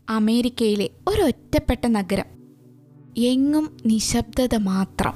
അമേരിക്കയിലെ ഒരൊറ്റപ്പെട്ട നഗരം എങ്ങും നിശബ്ദത മാത്രം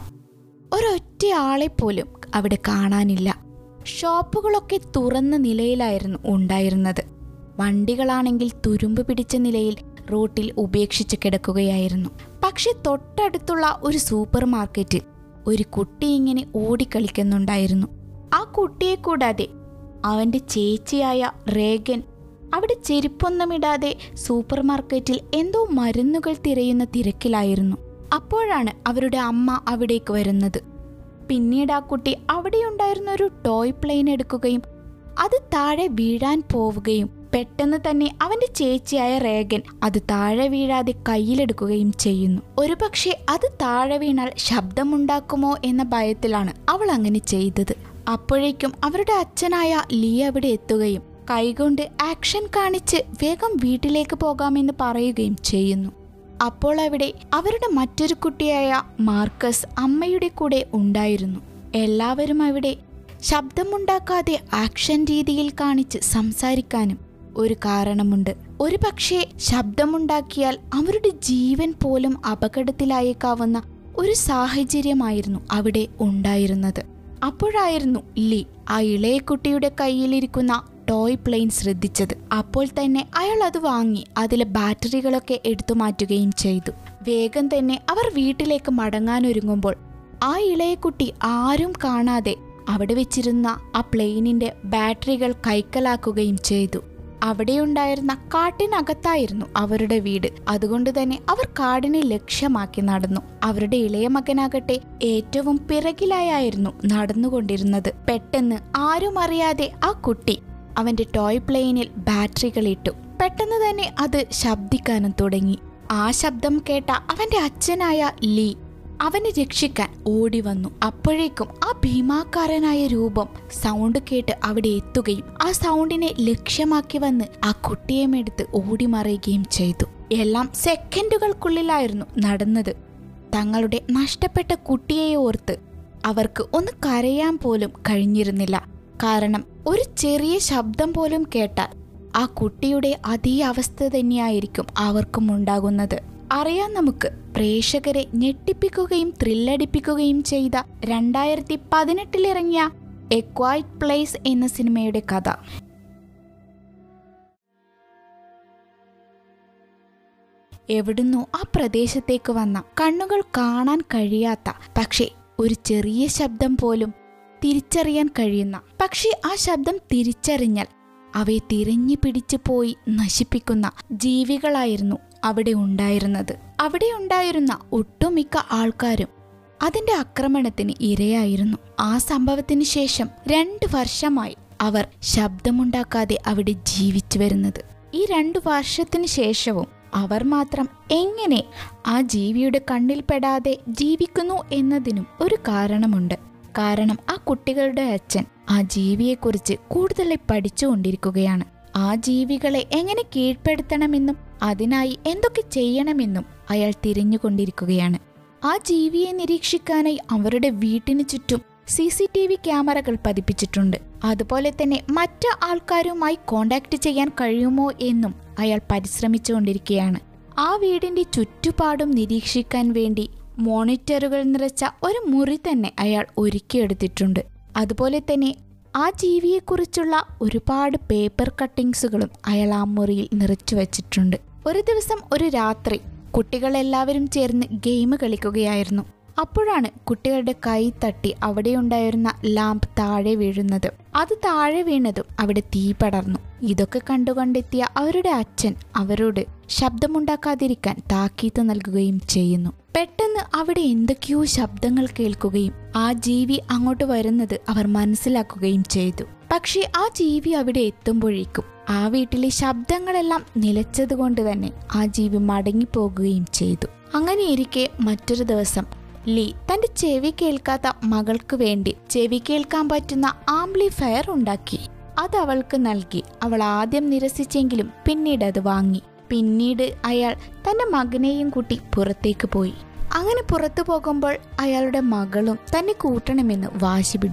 ഒരൊറ്റയാളെപ്പോലും അവിടെ കാണാനില്ല ഷോപ്പുകളൊക്കെ തുറന്ന നിലയിലായിരുന്നു ഉണ്ടായിരുന്നത് വണ്ടികളാണെങ്കിൽ തുരുമ്പ് പിടിച്ച നിലയിൽ റോട്ടിൽ ഉപേക്ഷിച്ച് കിടക്കുകയായിരുന്നു പക്ഷെ തൊട്ടടുത്തുള്ള ഒരു സൂപ്പർ മാർക്കറ്റിൽ ഒരു കുട്ടി ഇങ്ങനെ ഓടിക്കളിക്കുന്നുണ്ടായിരുന്നു ആ കുട്ടിയെ കൂടാതെ അവന്റെ ചേച്ചിയായ റേഗൻ അവിടെ ചെരുപ്പൊന്നുമിടാതെ സൂപ്പർ മാർക്കറ്റിൽ എന്തോ മരുന്നുകൾ തിരയുന്ന തിരക്കിലായിരുന്നു അപ്പോഴാണ് അവരുടെ അമ്മ അവിടേക്ക് വരുന്നത് പിന്നീട് ആ കുട്ടി അവിടെയുണ്ടായിരുന്ന ഒരു ടോയ് പ്ലെയിൻ എടുക്കുകയും അത് താഴെ വീഴാൻ പോവുകയും പെട്ടെന്ന് തന്നെ അവന്റെ ചേച്ചിയായ റേഗൻ അത് താഴെ വീഴാതെ കയ്യിലെടുക്കുകയും ചെയ്യുന്നു ഒരുപക്ഷെ അത് താഴെ വീണാൽ ശബ്ദമുണ്ടാക്കുമോ എന്ന ഭയത്തിലാണ് അവൾ അങ്ങനെ ചെയ്തത് അപ്പോഴേക്കും അവരുടെ അച്ഛനായ ലീ അവിടെ എത്തുകയും കൈകൊണ്ട് ആക്ഷൻ കാണിച്ച് വേഗം വീട്ടിലേക്ക് പോകാമെന്ന് പറയുകയും ചെയ്യുന്നു അപ്പോൾ അവിടെ അവരുടെ മറ്റൊരു കുട്ടിയായ മാർക്കസ് അമ്മയുടെ കൂടെ ഉണ്ടായിരുന്നു എല്ലാവരും അവിടെ ശബ്ദമുണ്ടാക്കാതെ ആക്ഷൻ രീതിയിൽ കാണിച്ച് സംസാരിക്കാനും ഒരു കാരണമുണ്ട് ഒരു പക്ഷേ ശബ്ദമുണ്ടാക്കിയാൽ അവരുടെ ജീവൻ പോലും അപകടത്തിലായേക്കാവുന്ന ഒരു സാഹചര്യമായിരുന്നു അവിടെ ഉണ്ടായിരുന്നത് അപ്പോഴായിരുന്നു ലീ ആ ഇളയ കുട്ടിയുടെ കയ്യിലിരിക്കുന്ന ടോയ് പ്ലെയിൻ ശ്രദ്ധിച്ചത് അപ്പോൾ തന്നെ അയാൾ അത് വാങ്ങി അതിലെ ബാറ്ററികളൊക്കെ എടുത്തു മാറ്റുകയും ചെയ്തു വേഗം തന്നെ അവർ വീട്ടിലേക്ക് മടങ്ങാനൊരുങ്ങുമ്പോൾ ആ ഇളയ കുട്ടി ആരും കാണാതെ അവിടെ വെച്ചിരുന്ന ആ പ്ലെയിനിന്റെ ബാറ്ററികൾ കൈക്കലാക്കുകയും ചെയ്തു അവിടെയുണ്ടായിരുന്ന കാട്ടിനകത്തായിരുന്നു അവരുടെ വീട് അതുകൊണ്ട് തന്നെ അവർ കാടിനെ ലക്ഷ്യമാക്കി നടന്നു അവരുടെ ഇളയ മകനാകട്ടെ ഏറ്റവും പിറകിലായായിരുന്നു നടന്നുകൊണ്ടിരുന്നത് പെട്ടെന്ന് ആരും അറിയാതെ ആ കുട്ടി അവന്റെ ടോയ് പ്ലെയിനിൽ ബാറ്ററികൾ ഇട്ടു പെട്ടെന്ന് തന്നെ അത് ശബ്ദിക്കാനും തുടങ്ങി ആ ശബ്ദം കേട്ട അവന്റെ അച്ഛനായ ലീ അവനെ രക്ഷിക്കാൻ ഓടി വന്നു അപ്പോഴേക്കും ആ ഭീമാകാരനായ രൂപം സൗണ്ട് കേട്ട് അവിടെ എത്തുകയും ആ സൗണ്ടിനെ ലക്ഷ്യമാക്കി വന്ന് ആ കുട്ടിയെ എടുത്ത് ഓടി മറയുകയും ചെയ്തു എല്ലാം സെക്കൻഡുകൾക്കുള്ളിലായിരുന്നു നടന്നത് തങ്ങളുടെ നഷ്ടപ്പെട്ട കുട്ടിയെ ഓർത്ത് അവർക്ക് ഒന്ന് കരയാൻ പോലും കഴിഞ്ഞിരുന്നില്ല കാരണം ഒരു ചെറിയ ശബ്ദം പോലും കേട്ടാൽ ആ കുട്ടിയുടെ അതേ അവസ്ഥ തന്നെയായിരിക്കും അവർക്കും ഉണ്ടാകുന്നത് അറിയാം നമുക്ക് പ്രേക്ഷകരെ ഞെട്ടിപ്പിക്കുകയും ത്രില്ലടിപ്പിക്കുകയും ചെയ്ത രണ്ടായിരത്തി പതിനെട്ടിലിറങ്ങിയ എ ക്വൈറ്റ് പ്ലേസ് എന്ന സിനിമയുടെ കഥ എവിടുന്നോ ആ പ്രദേശത്തേക്ക് വന്ന കണ്ണുകൾ കാണാൻ കഴിയാത്ത പക്ഷേ ഒരു ചെറിയ ശബ്ദം പോലും തിരിച്ചറിയാൻ കഴിയുന്ന പക്ഷേ ആ ശബ്ദം തിരിച്ചറിഞ്ഞാൽ അവയെ തിരഞ്ഞു പിടിച്ചു പോയി നശിപ്പിക്കുന്ന ജീവികളായിരുന്നു അവിടെ ഉണ്ടായിരുന്നത് അവിടെ ഉണ്ടായിരുന്ന ഒട്ടുമിക്ക ആൾക്കാരും അതിന്റെ ആക്രമണത്തിന് ഇരയായിരുന്നു ആ സംഭവത്തിന് ശേഷം രണ്ട് വർഷമായി അവർ ശബ്ദമുണ്ടാക്കാതെ അവിടെ ജീവിച്ചു വരുന്നത് ഈ രണ്ടു വർഷത്തിന് ശേഷവും അവർ മാത്രം എങ്ങനെ ആ ജീവിയുടെ കണ്ണിൽപ്പെടാതെ ജീവിക്കുന്നു എന്നതിനും ഒരു കാരണമുണ്ട് കാരണം ആ കുട്ടികളുടെ അച്ഛൻ ആ ജീവിയെക്കുറിച്ച് കൂടുതലായി പഠിച്ചുകൊണ്ടിരിക്കുകയാണ് ആ ജീവികളെ എങ്ങനെ കീഴ്പ്പെടുത്തണമെന്നും അതിനായി എന്തൊക്കെ ചെയ്യണമെന്നും അയാൾ തിരിഞ്ഞുകൊണ്ടിരിക്കുകയാണ് ആ ജീവിയെ നിരീക്ഷിക്കാനായി അവരുടെ വീട്ടിന് ചുറ്റും സി സി ടി വി ക്യാമറകൾ പതിപ്പിച്ചിട്ടുണ്ട് അതുപോലെ തന്നെ മറ്റു ആൾക്കാരുമായി കോണ്ടാക്ട് ചെയ്യാൻ കഴിയുമോ എന്നും അയാൾ പരിശ്രമിച്ചുകൊണ്ടിരിക്കുകയാണ് ആ വീടിന്റെ ചുറ്റുപാടും നിരീക്ഷിക്കാൻ വേണ്ടി മോണിറ്ററുകൾ നിറച്ച ഒരു മുറി തന്നെ അയാൾ ഒരുക്കിയെടുത്തിട്ടുണ്ട് അതുപോലെ തന്നെ ആ ജീവിയെക്കുറിച്ചുള്ള ഒരുപാട് പേപ്പർ കട്ടിങ്സുകളും അയാൾ ആ മുറിയിൽ നിറച്ചു വച്ചിട്ടുണ്ട് ഒരു ദിവസം ഒരു രാത്രി കുട്ടികളെല്ലാവരും ചേർന്ന് ഗെയിം കളിക്കുകയായിരുന്നു അപ്പോഴാണ് കുട്ടികളുടെ കൈ തട്ടി അവിടെയുണ്ടായിരുന്ന ലാമ്പ് താഴെ വീഴുന്നത് അത് താഴെ വീണതും അവിടെ തീ പടർന്നു ഇതൊക്കെ കണ്ടുകൊണ്ടെത്തിയ അവരുടെ അച്ഛൻ അവരോട് ശബ്ദമുണ്ടാക്കാതിരിക്കാൻ താക്കീത്ത് നൽകുകയും ചെയ്യുന്നു പെട്ടെന്ന് അവിടെ എന്തൊക്കെയോ ശബ്ദങ്ങൾ കേൾക്കുകയും ആ ജീവി അങ്ങോട്ട് വരുന്നത് അവർ മനസ്സിലാക്കുകയും ചെയ്തു പക്ഷേ ആ ജീവി അവിടെ എത്തുമ്പോഴേക്കും ആ വീട്ടിലെ ശബ്ദങ്ങളെല്ലാം നിലച്ചതുകൊണ്ട് തന്നെ ആ ജീവി മടങ്ങിപ്പോകുകയും ചെയ്തു അങ്ങനെയിരിക്കെ മറ്റൊരു ദിവസം ലീ തന്റെ ചെവി കേൾക്കാത്ത മകൾക്ക് വേണ്ടി ചെവി കേൾക്കാൻ പറ്റുന്ന ആംപ്ലിഫയർ ഉണ്ടാക്കി അത് അവൾക്ക് നൽകി അവൾ ആദ്യം നിരസിച്ചെങ്കിലും പിന്നീട് അത് വാങ്ങി പിന്നീട് അയാൾ തന്റെ മകനെയും കൂട്ടി പുറത്തേക്ക് പോയി അങ്ങനെ പുറത്തു പോകുമ്പോൾ അയാളുടെ മകളും തന്നെ കൂട്ടണമെന്ന് വാശി പിടിച്ചു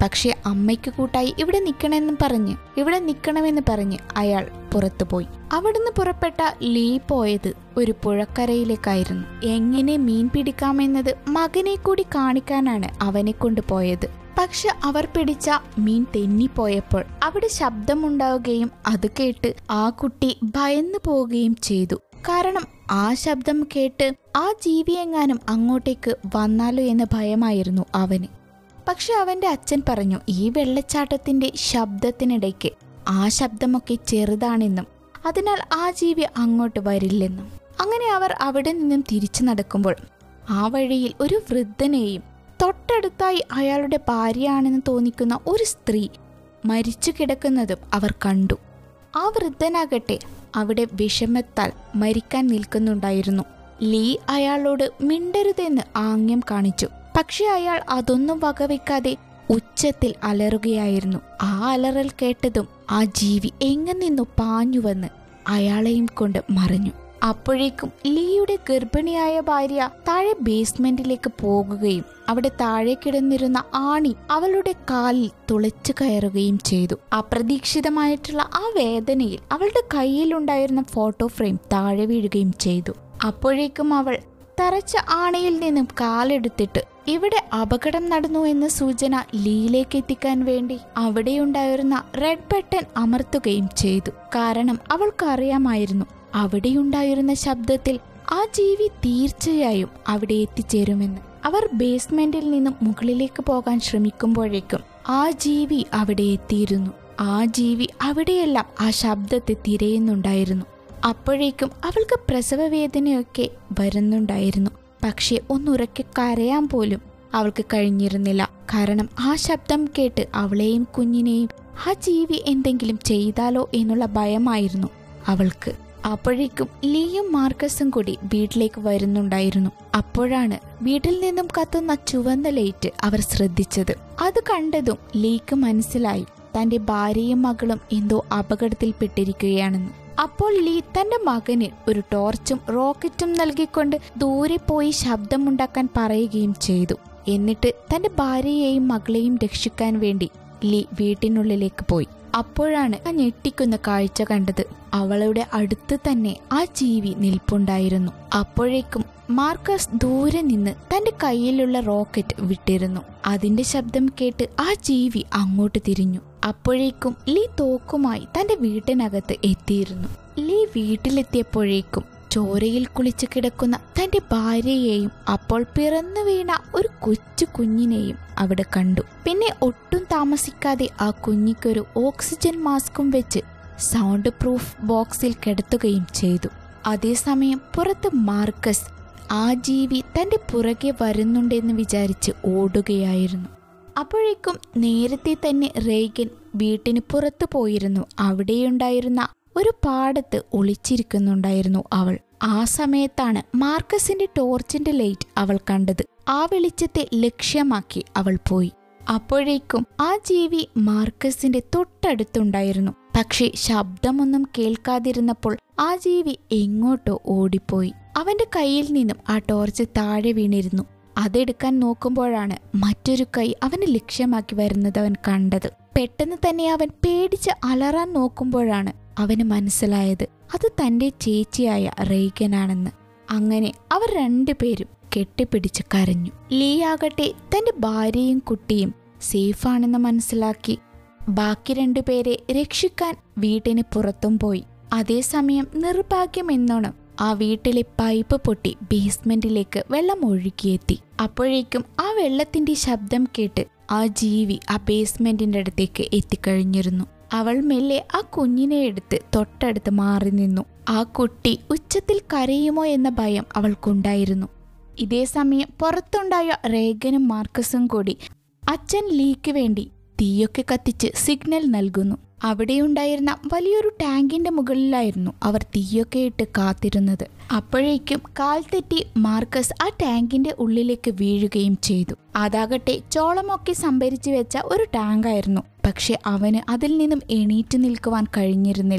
പക്ഷെ അമ്മയ്ക്ക് കൂട്ടായി ഇവിടെ നിൽക്കണമെന്ന് പറഞ്ഞ് ഇവിടെ നിൽക്കണമെന്ന് പറഞ്ഞ് അയാൾ പുറത്തുപോയി അവിടുന്ന് പുറപ്പെട്ട ലീ പോയത് ഒരു പുഴക്കരയിലേക്കായിരുന്നു എങ്ങനെ മീൻ പിടിക്കാമെന്നത് മകനെ കൂടി കാണിക്കാനാണ് അവനെ കൊണ്ടുപോയത് പക്ഷെ അവർ പിടിച്ച മീൻ തെന്നിപ്പോയപ്പോൾ അവിടെ ശബ്ദമുണ്ടാവുകയും അത് കേട്ട് ആ കുട്ടി ഭയന്നു പോവുകയും ചെയ്തു കാരണം ആ ശബ്ദം കേട്ട് ആ ജീവിയെങ്ങാനും അങ്ങോട്ടേക്ക് വന്നാലോ എന്ന ഭയമായിരുന്നു അവന് പക്ഷെ അവന്റെ അച്ഛൻ പറഞ്ഞു ഈ വെള്ളച്ചാട്ടത്തിന്റെ ശബ്ദത്തിനിടയ്ക്ക് ആ ശബ്ദമൊക്കെ ചെറുതാണെന്നും അതിനാൽ ആ ജീവി അങ്ങോട്ട് വരില്ലെന്നും അങ്ങനെ അവർ അവിടെ നിന്നും തിരിച്ചു നടക്കുമ്പോൾ ആ വഴിയിൽ ഒരു വൃദ്ധനെയും തൊട്ടടുത്തായി അയാളുടെ ഭാര്യയാണെന്ന് തോന്നിക്കുന്ന ഒരു സ്ത്രീ മരിച്ചു കിടക്കുന്നതും അവർ കണ്ടു ആ വൃദ്ധനാകട്ടെ അവിടെ വിഷമത്താൽ മരിക്കാൻ നിൽക്കുന്നുണ്ടായിരുന്നു ലീ അയാളോട് മിണ്ടരുതെന്ന് ആംഗ്യം കാണിച്ചു പക്ഷെ അയാൾ അതൊന്നും വകവെക്കാതെ ഉച്ചത്തിൽ അലറുകയായിരുന്നു ആ അലറൽ കേട്ടതും ആ ജീവി എങ്ങു നിന്നു പാഞ്ഞുവന്ന് അയാളെയും കൊണ്ട് മറിഞ്ഞു അപ്പോഴേക്കും ലീയുടെ ഗർഭിണിയായ ഭാര്യ താഴെ ബേസ്മെന്റിലേക്ക് പോകുകയും അവിടെ താഴെ കിടന്നിരുന്ന ആണി അവളുടെ കാലിൽ തുളച്ചു കയറുകയും ചെയ്തു അപ്രതീക്ഷിതമായിട്ടുള്ള ആ വേദനയിൽ അവളുടെ കയ്യിലുണ്ടായിരുന്ന ഫോട്ടോ ഫ്രെയിം താഴെ വീഴുകയും ചെയ്തു അപ്പോഴേക്കും അവൾ തറച്ച ആണയിൽ നിന്നും കാലെടുത്തിട്ട് ഇവിടെ അപകടം നടന്നു എന്ന സൂചന ലീയിലേക്ക് എത്തിക്കാൻ വേണ്ടി അവിടെയുണ്ടായിരുന്ന റെഡ് ബട്ടൺ അമർത്തുകയും ചെയ്തു കാരണം അവൾക്കറിയാമായിരുന്നു അവിടെയുണ്ടായിരുന്ന ശബ്ദത്തിൽ ആ ജീവി തീർച്ചയായും അവിടെ എത്തിച്ചേരുമെന്ന് അവർ ബേസ്മെന്റിൽ നിന്നും മുകളിലേക്ക് പോകാൻ ശ്രമിക്കുമ്പോഴേക്കും ആ ജീവി അവിടെ എത്തിയിരുന്നു ആ ജീവി അവിടെയെല്ലാം ആ ശബ്ദത്തെ തിരയുന്നുണ്ടായിരുന്നു അപ്പോഴേക്കും അവൾക്ക് പ്രസവവേദനയൊക്കെ വരുന്നുണ്ടായിരുന്നു പക്ഷെ ഒന്നുറക്കെ കരയാൻ പോലും അവൾക്ക് കഴിഞ്ഞിരുന്നില്ല കാരണം ആ ശബ്ദം കേട്ട് അവളെയും കുഞ്ഞിനെയും ആ ജീവി എന്തെങ്കിലും ചെയ്താലോ എന്നുള്ള ഭയമായിരുന്നു അവൾക്ക് അപ്പോഴേക്കും ലീയും മാർക്കസും കൂടി വീട്ടിലേക്ക് വരുന്നുണ്ടായിരുന്നു അപ്പോഴാണ് വീട്ടിൽ നിന്നും കത്തുന്ന ചുവന്ന ലൈറ്റ് അവർ ശ്രദ്ധിച്ചത് അത് കണ്ടതും ലീക്ക് മനസ്സിലായി തന്റെ ഭാര്യയും മകളും എന്തോ അപകടത്തിൽപ്പെട്ടിരിക്കുകയാണെന്ന് അപ്പോൾ ലീ തന്റെ മകന് ഒരു ടോർച്ചും റോക്കറ്റും നൽകിക്കൊണ്ട് ദൂരെ പോയി ശബ്ദമുണ്ടാക്കാൻ പറയുകയും ചെയ്തു എന്നിട്ട് തന്റെ ഭാര്യയെയും മകളെയും രക്ഷിക്കാൻ വേണ്ടി ലീ വീട്ടിനുള്ളിലേക്ക് പോയി അപ്പോഴാണ് ആ ഞെട്ടിക്കുന്ന കാഴ്ച കണ്ടത് അവളുടെ അടുത്ത് തന്നെ ആ ജീവി നിൽപ്പുണ്ടായിരുന്നു അപ്പോഴേക്കും മാർക്കസ് ദൂരെ നിന്ന് തന്റെ കയ്യിലുള്ള റോക്കറ്റ് വിട്ടിരുന്നു അതിന്റെ ശബ്ദം കേട്ട് ആ ജീവി അങ്ങോട്ട് തിരിഞ്ഞു അപ്പോഴേക്കും ലീ തോക്കുമായി തന്റെ വീട്ടിനകത്ത് എത്തിയിരുന്നു ലീ വീട്ടിലെത്തിയപ്പോഴേക്കും ചോരയിൽ കുളിച്ചു കിടക്കുന്ന തന്റെ ഭാര്യയെയും അപ്പോൾ പിറന്നു വീണ ഒരു കൊച്ചു കുഞ്ഞിനെയും അവിടെ കണ്ടു പിന്നെ ഒട്ടും താമസിക്കാതെ ആ കുഞ്ഞിക്കൊരു ഓക്സിജൻ മാസ്കും വെച്ച് സൗണ്ട് പ്രൂഫ് ബോക്സിൽ കിടത്തുകയും ചെയ്തു അതേസമയം പുറത്ത് മാർക്കസ് ആ ജീവി തന്റെ പുറകെ വരുന്നുണ്ടെന്ന് വിചാരിച്ച് ഓടുകയായിരുന്നു അപ്പോഴേക്കും നേരത്തെ തന്നെ റേഗൻ വീട്ടിന് പുറത്തു പോയിരുന്നു അവിടെയുണ്ടായിരുന്ന ഒരു പാടത്ത് ഒളിച്ചിരിക്കുന്നുണ്ടായിരുന്നു അവൾ ആ സമയത്താണ് മാർക്കസിന്റെ ടോർച്ചിന്റെ ലൈറ്റ് അവൾ കണ്ടത് ആ വെളിച്ചത്തെ ലക്ഷ്യമാക്കി അവൾ പോയി അപ്പോഴേക്കും ആ ജീവി മാർക്കസിന്റെ തൊട്ടടുത്തുണ്ടായിരുന്നു പക്ഷേ ശബ്ദമൊന്നും കേൾക്കാതിരുന്നപ്പോൾ ആ ജീവി എങ്ങോട്ടോ ഓടിപ്പോയി അവന്റെ കയ്യിൽ നിന്നും ആ ടോർച്ച് താഴെ വീണിരുന്നു അതെടുക്കാൻ നോക്കുമ്പോഴാണ് മറ്റൊരു കൈ അവനെ ലക്ഷ്യമാക്കി വരുന്നത് അവൻ കണ്ടത് പെട്ടെന്ന് തന്നെ അവൻ പേടിച്ച് അലറാൻ നോക്കുമ്പോഴാണ് അവന് മനസ്സിലായത് അത് തന്റെ ചേച്ചിയായ റെയ്ഗനാണെന്ന് അങ്ങനെ അവർ രണ്ടുപേരും കെട്ടിപ്പിടിച്ച് കരഞ്ഞു ലീ ആകട്ടെ തന്റെ ഭാര്യയും കുട്ടിയും സേഫാണെന്ന് മനസ്സിലാക്കി ബാക്കി രണ്ടുപേരെ രക്ഷിക്കാൻ വീട്ടിന് പുറത്തും പോയി അതേസമയം നിർഭാഗ്യം എന്നോണം ആ വീട്ടിലെ പൈപ്പ് പൊട്ടി ബേസ്മെന്റിലേക്ക് വെള്ളം ഒഴുകിയെത്തി അപ്പോഴേക്കും ആ വെള്ളത്തിന്റെ ശബ്ദം കേട്ട് ആ ജീവി ആ ബേസ്മെന്റിന്റെ അടുത്തേക്ക് എത്തിക്കഴിഞ്ഞിരുന്നു അവൾ മെല്ലെ ആ കുഞ്ഞിനെ എടുത്ത് തൊട്ടടുത്ത് മാറി നിന്നു ആ കുട്ടി ഉച്ചത്തിൽ കരയുമോ എന്ന ഭയം അവൾക്കുണ്ടായിരുന്നു ഇതേ സമയം പുറത്തുണ്ടായ റേഗനും മാർക്കസും കൂടി അച്ഛൻ ലീക്ക് വേണ്ടി തീയൊക്കെ കത്തിച്ച് സിഗ്നൽ നൽകുന്നു അവിടെയുണ്ടായിരുന്ന വലിയൊരു ടാങ്കിന്റെ മുകളിലായിരുന്നു അവർ തീയൊക്കെ ഇട്ട് കാത്തിരുന്നത് അപ്പോഴേക്കും കാൽ തെറ്റി മാർക്കസ് ആ ടാങ്കിന്റെ ഉള്ളിലേക്ക് വീഴുകയും ചെയ്തു അതാകട്ടെ ചോളമൊക്കെ സംഭരിച്ചു വെച്ച ഒരു ടാങ്കായിരുന്നു പക്ഷെ അവന് അതിൽ നിന്നും എണീറ്റ് നിൽക്കുവാൻ കഴിഞ്ഞിരുന്നില്ല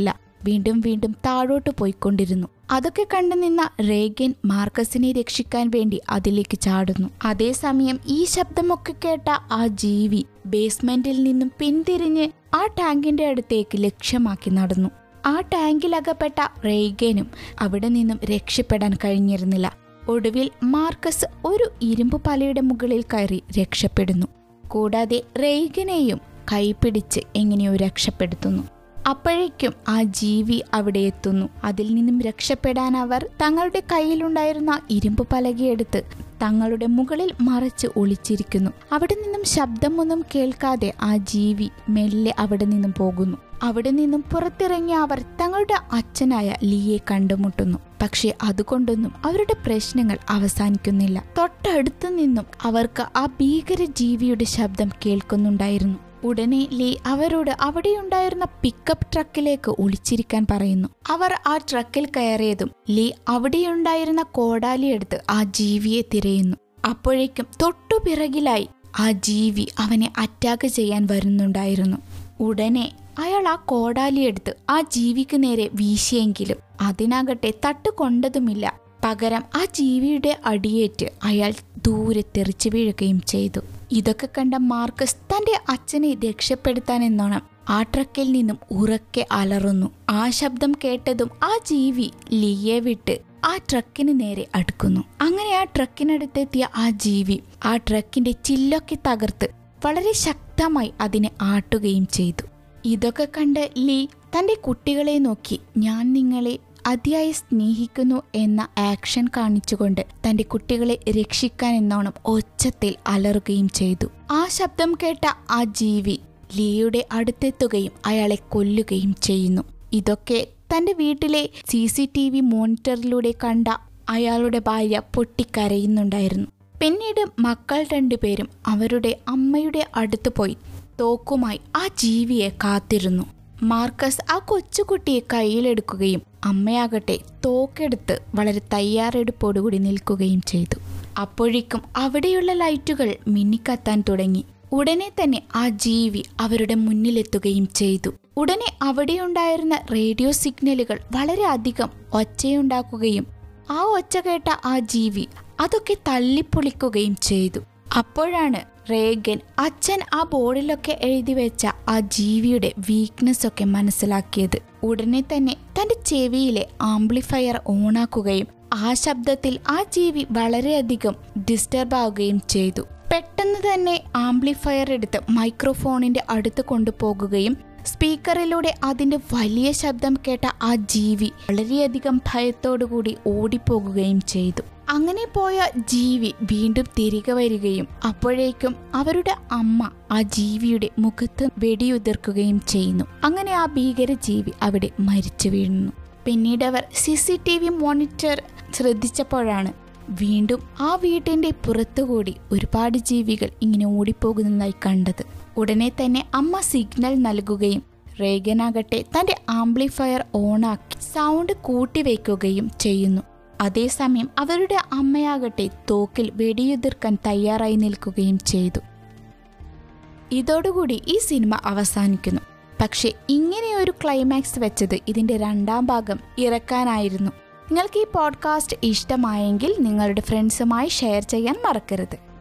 വീണ്ടും വീണ്ടും താഴോട്ട് പോയിക്കൊണ്ടിരുന്നു അതൊക്കെ കണ്ടു നിന്ന റേഗൻ മാർക്കസിനെ രക്ഷിക്കാൻ വേണ്ടി അതിലേക്ക് ചാടുന്നു അതേസമയം ഈ ശബ്ദമൊക്കെ കേട്ട ആ ജീവി ബേസ്മെന്റിൽ നിന്നും പിന്തിരിഞ്ഞ് ആ ടാങ്കിന്റെ അടുത്തേക്ക് ലക്ഷ്യമാക്കി നടന്നു ആ ടാങ്കിലകപ്പെട്ട റേഗനും അവിടെ നിന്നും രക്ഷപ്പെടാൻ കഴിഞ്ഞിരുന്നില്ല ഒടുവിൽ മാർക്കസ് ഒരു ഇരുമ്പ് പലയുടെ മുകളിൽ കയറി രക്ഷപ്പെടുന്നു കൂടാതെ റെയ്ഗനെയും കൈപിടിച്ച് എങ്ങനെയോ രക്ഷപ്പെടുത്തുന്നു അപ്പോഴേക്കും ആ ജീവി അവിടെ എത്തുന്നു അതിൽ നിന്നും രക്ഷപ്പെടാൻ അവർ തങ്ങളുടെ കയ്യിലുണ്ടായിരുന്ന ഇരുമ്പ് പലകയെടുത്ത് തങ്ങളുടെ മുകളിൽ മറച്ച് ഒളിച്ചിരിക്കുന്നു അവിടെ നിന്നും ശബ്ദമൊന്നും കേൾക്കാതെ ആ ജീവി മെല്ലെ അവിടെ നിന്നും പോകുന്നു അവിടെ നിന്നും പുറത്തിറങ്ങിയ അവർ തങ്ങളുടെ അച്ഛനായ ലീയെ കണ്ടുമുട്ടുന്നു പക്ഷെ അതുകൊണ്ടൊന്നും അവരുടെ പ്രശ്നങ്ങൾ അവസാനിക്കുന്നില്ല തൊട്ടടുത്തു നിന്നും അവർക്ക് ആ ഭീകര ജീവിയുടെ ശബ്ദം കേൾക്കുന്നുണ്ടായിരുന്നു ഉടനെ ലീ അവരോട് അവിടെയുണ്ടായിരുന്ന പിക്കപ്പ് ട്രക്കിലേക്ക് ഒളിച്ചിരിക്കാൻ പറയുന്നു അവർ ആ ട്രക്കിൽ കയറിയതും ലീ അവിടെയുണ്ടായിരുന്ന കോടാലിയെടുത്ത് ആ ജീവിയെ തിരയുന്നു അപ്പോഴേക്കും തൊട്ടുപിറകിലായി ആ ജീവി അവനെ അറ്റാക്ക് ചെയ്യാൻ വരുന്നുണ്ടായിരുന്നു ഉടനെ അയാൾ ആ കോടാലിയെടുത്ത് ആ ജീവിക്ക് നേരെ വീശിയെങ്കിലും അതിനാകട്ടെ തട്ടുകൊണ്ടതുമില്ല പകരം ആ ജീവിയുടെ അടിയേറ്റ് അയാൾ ദൂരെ തെറിച്ചു വീഴുകയും ചെയ്തു ഇതൊക്കെ കണ്ട മാർക്കസ് തന്റെ അച്ഛനെ രക്ഷപ്പെടുത്താൻ എന്നോണം ആ ട്രക്കിൽ നിന്നും ഉറക്കെ അലറുന്നു ആ ശബ്ദം കേട്ടതും ആ ജീവി ലീയെ വിട്ട് ആ ട്രക്കിന് നേരെ അടുക്കുന്നു അങ്ങനെ ആ ട്രക്കിനടുത്തെത്തിയ ആ ജീവി ആ ട്രക്കിന്റെ ചില്ലൊക്കെ തകർത്ത് വളരെ ശക്തമായി അതിനെ ആട്ടുകയും ചെയ്തു ഇതൊക്കെ കണ്ട് ലീ തന്റെ കുട്ടികളെ നോക്കി ഞാൻ നിങ്ങളെ അതിയായി സ്നേഹിക്കുന്നു എന്ന ആക്ഷൻ കാണിച്ചുകൊണ്ട് തന്റെ കുട്ടികളെ രക്ഷിക്കാൻ എന്നോണം ഒച്ചത്തിൽ അലറുകയും ചെയ്തു ആ ശബ്ദം കേട്ട ആ ജീവി ലീയുടെ അടുത്തെത്തുകയും അയാളെ കൊല്ലുകയും ചെയ്യുന്നു ഇതൊക്കെ തന്റെ വീട്ടിലെ സി സി ടി വി മോണിറ്ററിലൂടെ കണ്ട അയാളുടെ ഭാര്യ പൊട്ടിക്കരയുന്നുണ്ടായിരുന്നു പിന്നീട് മക്കൾ രണ്ടുപേരും അവരുടെ അമ്മയുടെ അടുത്ത് പോയി തോക്കുമായി ആ ജീവിയെ കാത്തിരുന്നു മാർക്കസ് ആ കൊച്ചുകുട്ടിയെ കയ്യിലെടുക്കുകയും അമ്മയാകട്ടെ തോക്കെടുത്ത് വളരെ തയ്യാറെടുപ്പോടുകൂടി നിൽക്കുകയും ചെയ്തു അപ്പോഴേക്കും അവിടെയുള്ള ലൈറ്റുകൾ മിന്നിക്കത്താൻ തുടങ്ങി ഉടനെ തന്നെ ആ ജീവി അവരുടെ മുന്നിലെത്തുകയും ചെയ്തു ഉടനെ അവിടെയുണ്ടായിരുന്ന റേഡിയോ സിഗ്നലുകൾ വളരെ അധികം ഒച്ചയുണ്ടാക്കുകയും ആ ഒച്ച കേട്ട ആ ജീവി അതൊക്കെ തള്ളിപ്പൊളിക്കുകയും ചെയ്തു അപ്പോഴാണ് റേഗൻ അച്ഛൻ ആ ബോർഡിലൊക്കെ എഴുതി വെച്ച ആ ജീവിയുടെ വീക്ക്നെസ് ഒക്കെ മനസ്സിലാക്കിയത് ഉടനെ തന്നെ തന്റെ ചെവിയിലെ ആംപ്ലിഫയർ ഓണാക്കുകയും ആ ശബ്ദത്തിൽ ആ ജീവി വളരെയധികം ഡിസ്റ്റർബ് ആവുകയും ചെയ്തു പെട്ടെന്ന് തന്നെ ആംപ്ലിഫയർ എടുത്ത് മൈക്രോഫോണിന്റെ അടുത്ത് കൊണ്ടുപോകുകയും സ്പീക്കറിലൂടെ അതിന്റെ വലിയ ശബ്ദം കേട്ട ആ ജീവി വളരെയധികം ഭയത്തോടുകൂടി ഓടിപ്പോകുകയും ചെയ്തു അങ്ങനെ പോയ ജീവി വീണ്ടും തിരികെ വരികയും അപ്പോഴേക്കും അവരുടെ അമ്മ ആ ജീവിയുടെ മുഖത്ത് വെടിയുതിർക്കുകയും ചെയ്യുന്നു അങ്ങനെ ആ ഭീകര ജീവി അവിടെ മരിച്ചു വീഴുന്നു പിന്നീട് അവർ C C T V monitor ശ്രദ്ധിച്ചപ്പോഴാണ് വീണ്ടും ആ വീട്ടിന്റെ പുറത്തുകൂടി ഒരുപാട് ജീവികൾ ഇങ്ങനെ ഓടിപ്പോകുന്നതായി കണ്ടത് ഉടനെ തന്നെ അമ്മ സിഗ്നൽ നൽകുകയും റേഗനാകട്ടെ തന്റെ ആംപ്ലിഫയർ ഓണാക്കി സൗണ്ട് കൂട്ടിവെക്കുകയും ചെയ്യുന്നു അതേസമയം അവരുടെ അമ്മയാകട്ടെ തോക്കിൽ വെടിയുതിർക്കാൻ തയ്യാറായി നിൽക്കുകയും ചെയ്തു ഇതോടുകൂടി ഈ സിനിമ അവസാനിക്കുന്നു പക്ഷെ ഇങ്ങനെയൊരു ക്ലൈമാക്സ് വെച്ചത് ഇതിന്റെ രണ്ടാം ഭാഗം ഇറക്കാനായിരുന്നു നിങ്ങൾക്ക് ഈ പോഡ്കാസ്റ്റ് ഇഷ്ടമായെങ്കിൽ നിങ്ങളുടെ ഫ്രണ്ട്സുമായി ഷെയർ ചെയ്യാൻ മറക്കരുത്